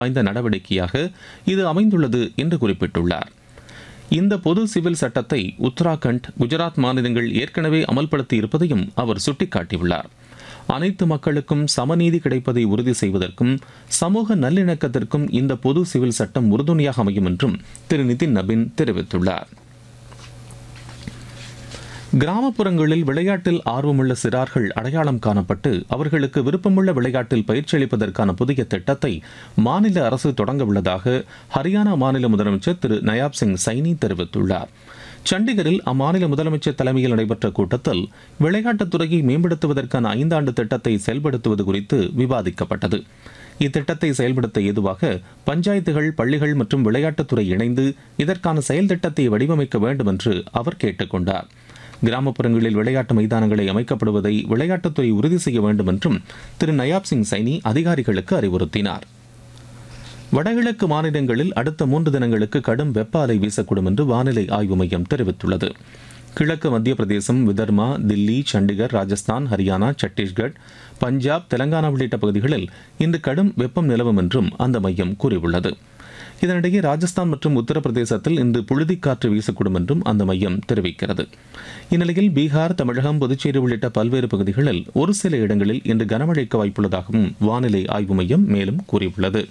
வாய்ந்த நடவடிக்கையாக இது அமைந்துள்ளது என்று குறிப்பிட்டுள்ளார் இந்த பொது சிவில் சட்டத்தை உத்தராகண்ட் குஜராத் மாநிலங்கள் ஏற்கனவே அமல்படுத்தி இருப்பதையும் அவர் சுட்டிக்காட்டியுள்ளார் அனைத்து மக்களுக்கும் சமநீதி கிடைப்பதை உறுதி செய்வதற்கும் சமூக நல்லிணக்கத்திற்கும் இந்த பொது சிவில் சட்டம் உறுதுணையாக அமையும் என்றும் திரு நிதின் நபின் தெரிவித்துள்ளார் கிராமப்புறங்களில் விளையாட்டில் ஆர்வமுள்ள சிறார்கள் அடையாளம் காணப்பட்டு அவர்களுக்கு விருப்பமுள்ள விளையாட்டில் பயிற்சி அளிப்பதற்கான புதிய திட்டத்தை மாநில அரசு தொடங்க உள்ளதாக ஹரியானா மாநில முதலமைச்சர் திரு நயாப் சிங் சைனி தெரிவித்துள்ளார் சண்டிகரில் அம்மாநில முதலமைச்சர் தலைமையில் நடைபெற்ற கூட்டத்தில் விளையாட்டுத் துறையை மேம்படுத்துவதற்கான ஐந்தாண்டு திட்டத்தை செயல்படுத்துவது குறித்து விவாதிக்கப்பட்டது இத்திட்டத்தை செயல்படுத்த ஏதுவாக பஞ்சாயத்துகள் பள்ளிகள் மற்றும் விளையாட்டுத்துறை இணைந்து இதற்கான செயல் திட்டத்தை வடிவமைக்க வேண்டும் என்று அவர் கேட்டுக்கொண்டார் கிராமப்புறங்களில் விளையாட்டு மைதானங்களை அமைக்கப்படுவதை விளையாட்டுத்துறை உறுதி செய்ய வேண்டும் என்றும் திரு நயாப் சிங் சைனி அதிகாரிகளுக்கு அறிவுறுத்தினார் வடகிழக்கு மாநிலங்களில் அடுத்த மூன்று தினங்களுக்கு கடும் வெப்ப அலை வீசக்கூடும் என்று வானிலை ஆய்வு மையம் தெரிவித்துள்ளது கிழக்கு மத்திய பிரதேசம் விதர்மா தில்லி சண்டிகர் ராஜஸ்தான் ஹரியானா சத்தீஸ்கர் பஞ்சாப் தெலங்கானா உள்ளிட்ட பகுதிகளில் இன்று கடும் வெப்பம் நிலவும் என்றும் அந்த மையம் கூறியுள்ளது இதனிடையே ராஜஸ்தான் மற்றும் உத்தரப்பிரதேசத்தில் இன்று புழுதிக்காற்று வீசக்கூடும் என்றும் அந்த மையம் தெரிவிக்கிறது இந்நிலையில் பீகார் தமிழகம் புதுச்சேரி உள்ளிட்ட பல்வேறு பகுதிகளில் ஒரு சில இடங்களில் இன்று கனமழைக்கு வாய்ப்புள்ளதாகவும் வானிலை ஆய்வு மையம் மேலும் கூறியுள்ளது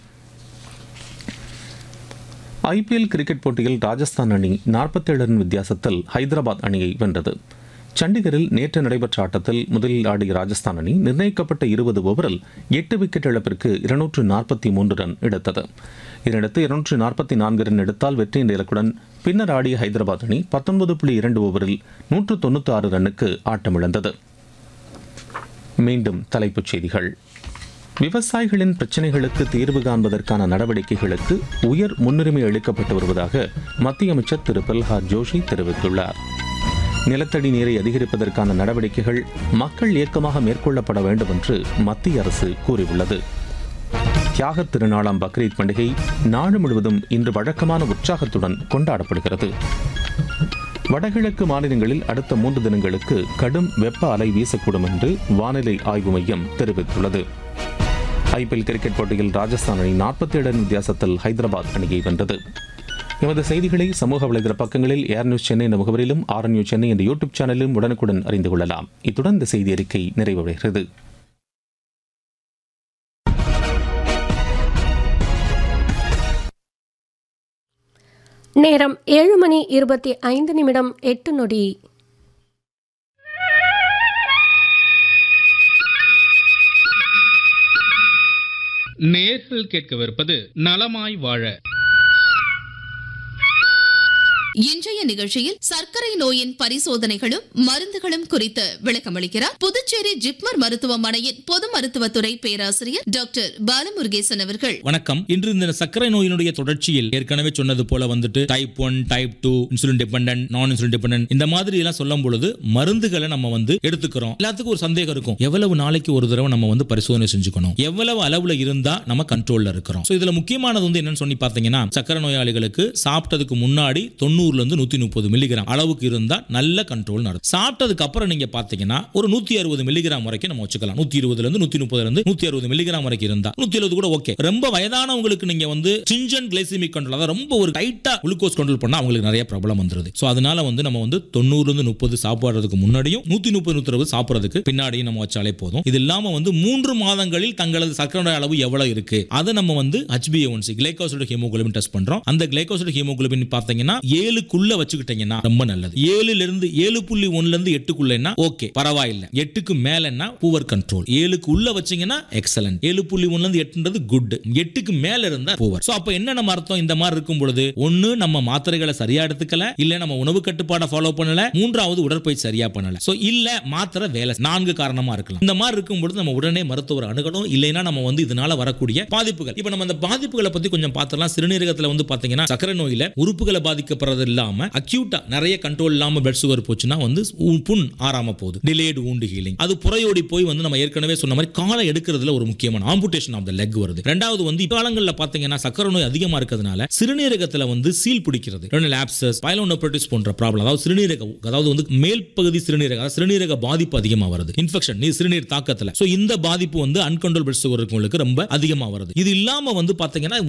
ஐபிஎல் கிரிக்கெட் போட்டியில் ராஜஸ்தான் அணி நாற்பத்தேழு ரன் வித்தியாசத்தில் ஹைதராபாத் அணியை வென்றது சண்டிகரில் நேற்று நடைபெற்ற ஆட்டத்தில் முதலில் ஆடிய ராஜஸ்தான் அணி நிர்ணயிக்கப்பட்ட இருபது ஓவரில் எட்டு விக்கெட் இழப்பிற்கு இருநூற்று நாற்பத்தி மூன்று ரன் எடுத்தது இதனடுத்து இருநூற்று நாற்பத்தி நான்கு ரன் எடுத்தால் வெற்றி என்ற இலக்குடன் பின்னர் ஆடிய ஹைதராபாத் அணி பத்தொன்பது புள்ளி இரண்டு ஓவரில் நூற்று தொண்ணூற்றி ஆறு ரன்னுக்கு ஆட்டமிழந்தது மீண்டும் தலைப்புச் செய்திகள் விவசாயிகளின் பிரச்சினைகளுக்கு தீர்வு காண்பதற்கான நடவடிக்கைகளுக்கு உயர் முன்னுரிமை அளிக்கப்பட்டு வருவதாக மத்திய அமைச்சர் திரு பிரல்ஹாத் ஜோஷி தெரிவித்துள்ளார் நிலத்தடி நீரை அதிகரிப்பதற்கான நடவடிக்கைகள் மக்கள் இயக்கமாக மேற்கொள்ளப்பட வேண்டும் என்று மத்திய அரசு கூறியுள்ளது தியாகத் திருநாளாம் பக்ரீத் பண்டிகை நாடு முழுவதும் இன்று வழக்கமான உற்சாகத்துடன் கொண்டாடப்படுகிறது வடகிழக்கு மாநிலங்களில் அடுத்த மூன்று தினங்களுக்கு கடும் வெப்ப அலை வீசக்கூடும் என்று வானிலை ஆய்வு மையம் தெரிவித்துள்ளது ஐபிஎல் கிரிக்கெட் போட்டியில் ராஜஸ்தான் அணி நாற்பத்தி ஏழு ரன் வித்தியாசத்தில் ஹைதராபாத் அணியை வென்றது எமது செய்திகளை சமூக வலைதள பக்கங்களில் ஏர் நியூஸ் சென்னை என்ற முகவரிலும் ஆர் நியூஸ் சென்னை என்ற யூடியூப் சேனலிலும் உடனுக்குடன் அறிந்து கொள்ளலாம் இத்துடன் இந்த செய்தி அறிக்கை நிறைவடைகிறது நேரம் ஏழு மணி இருபத்தி ஐந்து நிமிடம் எட்டு நொடி நேர்கள் கேட்கவிருப்பது நலமாய் வாழ இன்றைய நிகழ்ச்சியில் சர்க்கரை நோயின் பரிசோதனைகளும் மருந்துகளும் குறித்து விளக்கமளிக்கிறார் புதுச்சேரி ஜிப்மர் மருத்துவமனையின் பொது மருத்துவத்துறை பேராசிரியர் டாக்டர் பாலமுருகேசன் அவர்கள் வணக்கம் இன்று இந்த சர்க்கரை நோயினுடைய தொடர்ச்சியில் ஏற்கனவே சொன்னது போல வந்துட்டு type one type two insulin dependent non insulin dependent இந்த மாதிரி எல்லாம் சொல்லும் பொழுது மருந்துகளை நம்ம வந்து எடுத்துக்கிறோம் எல்லாத்துக்கும் ஒரு சந்தேகம் இருக்கும் எவ்வளவு நாளைக்கு ஒரு தடவை நம்ம வந்து பரிசோதனை செஞ்சுக்கணும் எவ்வளவு அளவுல இருந்தா நம்ம கண்ட்ரோல்ல இருக்கிறோம் சோ இதுல முக்கியமானது வந்து என்னன்னு சொல்லி பாத்தீங்கன்னா சர்க்கரை நோயாளிகளுக்கு சாப்பிட்டதுக்கு முன்னாடி தொண்ணூறுல இருந்து நூத்தி முப்பது மில்லிகிராம் அளவுக்கு இருந்தா நல்ல கண்ட்ரோல் நடக்கும் சாப்பிட்டதுக்கு அப்புறம் நீங்க பாத்தீங்கன்னா ஒரு நூத்தி அறுபது மில்லிகிராம் வரைக்கும் நம்ம வச்சுக்கலாம் நூத்தி இருபதுல இருந்து நூத்தி முப்பதுல இருந்து நூத்தி அறுபது மில்லிகிராம் வரைக்கும் இருந்தா நூத்தி எழுபது கூட ஓகே ரொம்ப வயதானவங்களுக்கு நீங்க வந்து சிஞ்சன் கிளைசிமிக் கண்ட்ரோல் அதாவது ரொம்ப ஒரு டைட்டா குளுக்கோஸ் கண்ட்ரோல் பண்ணா அவங்களுக்கு நிறைய ப்ராப்ளம் வந்துருது சோ அதனால வந்து நம்ம வந்து தொண்ணூறுல இருந்து முப்பது சாப்பிடுறதுக்கு முன்னாடியும் நூத்தி முப்பது நூத்தி அறுபது சாப்பிடுறதுக்கு பின்னாடியும் நம்ம வச்சாலே போதும் இது இல்லாம வந்து மூன்று மாதங்களில் தங்களது சர்க்கரை நோய் அளவு எவ்வளவு இருக்கு அதை நம்ம வந்து HbA1c கிளைகோசிட் ஹீமோகுளோபின் டெஸ்ட் பண்றோம் அந்த கிளைகோசிட் ஹீமோகுளோபின் பாத்தீங்கன்னா ஏழுக்குள்ள வச்சுக்கிட்டீங்கன்னா ரொம்ப நல்லது ஏழுல இருந்து ஏழு புள்ளி ஒண்ணுல இருந்து எட்டுக்குள்ளன்னா ஓகே பரவாயில்ல எட்டுக்கு மேலன்னா புவர் கண்ட்ரோல் ஏழுக்கு உள்ள வச்சீங்கன்னா எக்ஸலன்ட் ஏழு புள்ளி ஒண்ணுல இருந்து எட்டுன்றது குட் எட்டுக்கு மேல இருந்தா புவர் சோ அப்ப என்ன நம்ம அர்த்தம் இந்த மாதிரி இருக்கும் பொழுது ஒண்ணு நம்ம மாத்திரைகளை சரியா எடுத்துக்கல இல்ல நம்ம உணவு கட்டுப்பாடை ஃபாலோ பண்ணல மூன்றாவது உடற்பயிற்சி சரியா பண்ணல சோ இல்ல மாத்திரை வேலை நான்கு காரணமா இருக்கலாம் இந்த மாதிரி இருக்கும் பொழுது நம்ம உடனே மருத்துவர் அணுகணும் இல்லைன்னா நம்ம வந்து இதனால வரக்கூடிய பாதிப்புகள் இப்ப நம்ம அந்த பாதிப்புகளை பத்தி கொஞ்சம் பார்த்தலாம் சிறுநீரகத்துல வந்து பாத்தீங்கன்னா சக்கரை நோயில உறுப்புகளை பாதிக்கப்படுறது வர்றது இல்லாம அக்யூட்டா நிறைய கண்ட்ரோல் இல்லாம பிளட் சுகர் போச்சுன்னா வந்து உ- புண் ஆறாம போகுது டிலேடு wound ஹீலிங் அது புறையோடி போய் வந்து நம்ம ஏற்கனவே சொன்ன மாதிரி காலை எடுக்கிறதுல ஒரு முக்கியமான ஆம்புடேஷன் ஆஃப் த லெக் வருது ரெண்டாவது வந்து காலங்களில் பார்த்தீங்கன்னா சக்கரை நோய் அதிகமா இருக்கிறதுனால சிறுநீரகத்துல வந்து சீல் பிடிக்கிறது ரெண்டு லாப்சஸ் பைலோனோப்ரோட்டிஸ் போன்ற ப்ராப்ளம் அதாவது சிறுநீரக அதாவது வந்து மேல் பகுதி சிறுநீரக அதாவது சிறுநீரக பாதிப்பு அதிகமா வருது இன்ஃபெக்ஷன் நீர் சிறுநீர் தாக்கத்துல சோ இந்த பாதிப்பு வந்து அன்கண்ட்ரோல் பிளட் சுகர் இருக்கவங்களுக்கு ரொம்ப அதிகமா வருது இது இல்லாம வந்து பாத்தீங்கன்னா